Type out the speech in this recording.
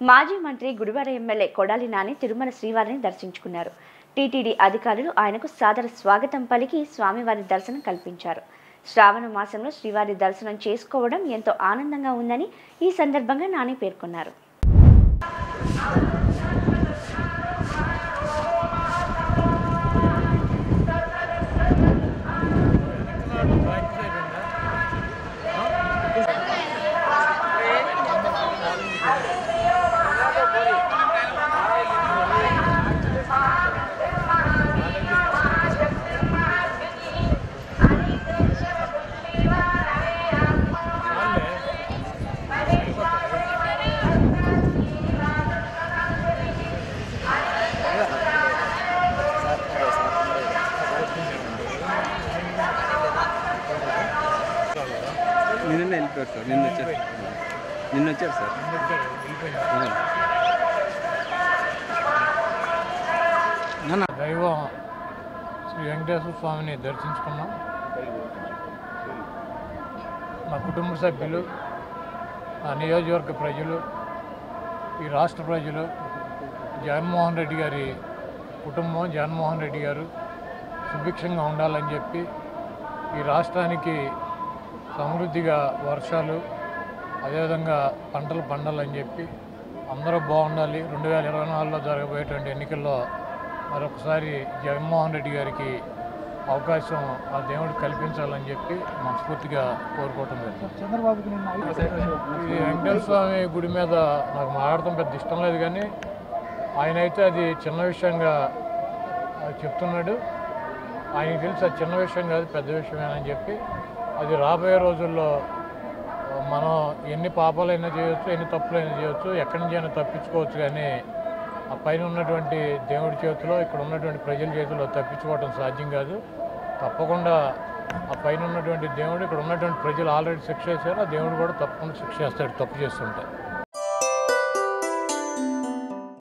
మాజీ మంత్రి గుడివాడ ఎమ్మెల్యే కొడాలి నాని తిరుమల శ్రీవారిని దర్శించుకున్నారు టీటీడీ అధికారులు ఆయనకు సాదర స్వాగతం పలికి స్వామివారి దర్శనం కల్పించారు శ్రావణ మాసంలో శ్రీవారి దర్శనం చేసుకోవడం ఎంతో ఆనందంగా ఉందని ఈ సందర్భంగా నాని పేర్కొన్నారు నిన్న వెళ్ళిపోయారు సార్ నిన్న వచ్చారు నిన్న వచ్చారు సార్ అవును. నాన్న దైవం శ్రీ వెంకటేశ్వర స్వామిని దర్శించుకున్నాం మా కుటుంబ సభ్యులు ఆ నియోజకవర్గ ప్రజలు ఈ రాష్ట్ర ప్రజలు జగన్మోహన్ రెడ్డి గారి కుటుంబం జగన్మోహన్ రెడ్డి గారు సుభిక్షంగా ఉండాలని చెప్పి ఈ రాష్ట్రానికి సమృద్ధిగా వర్షాలు అదేవిధంగా పంటలు పండాలని చెప్పి అందరూ బాగుండాలి రెండు వేల ఇరవై నాలుగులో జరగబోయేటువంటి ఎన్నికల్లో మరొకసారి జగన్మోహన్ రెడ్డి గారికి అవకాశం ఆ దేవుడు కల్పించాలని చెప్పి మనస్ఫూర్తిగా కోరుకోవటం జరిగింది ఈ వెంకటేశ్వర స్వామి గుడి మీద నాకు మాట్లాడటం పెద్ద ఇష్టం లేదు కానీ ఆయన అయితే అది చిన్న విషయంగా ఆ, చెప్తున్నాడు ఆయనకి తెలిసి అది చిన్న విషయం కాదు పెద్ద విషయమేనని చెప్పి అది రాబోయే రోజుల్లో ఆ, మనం ఎన్ని పాపాలైనా చేయొచ్చు ఎన్ని తప్పులైనా చేయొచ్చు ఎక్కడి నుంచి అయినా తప్పించుకోవచ్చు కానీ ఆ పైన ఉన్నటువంటి దేవుడి చేతిలో ఇక్కడ ఉన్నటువంటి ప్రజల చేతిలో తప్పించుకోవడం సాధ్యం కాదు తప్పకుండా ఆ పైన ఉన్నటువంటి దేవుడు ఇక్కడ ఉన్నటువంటి ప్రజలు ఆల్రెడీ శిక్ష చేశారు ఆ దేవుడు కూడా తప్పకుండా శిక్ష చేస్తాడు తప్పు చేస్తుంటే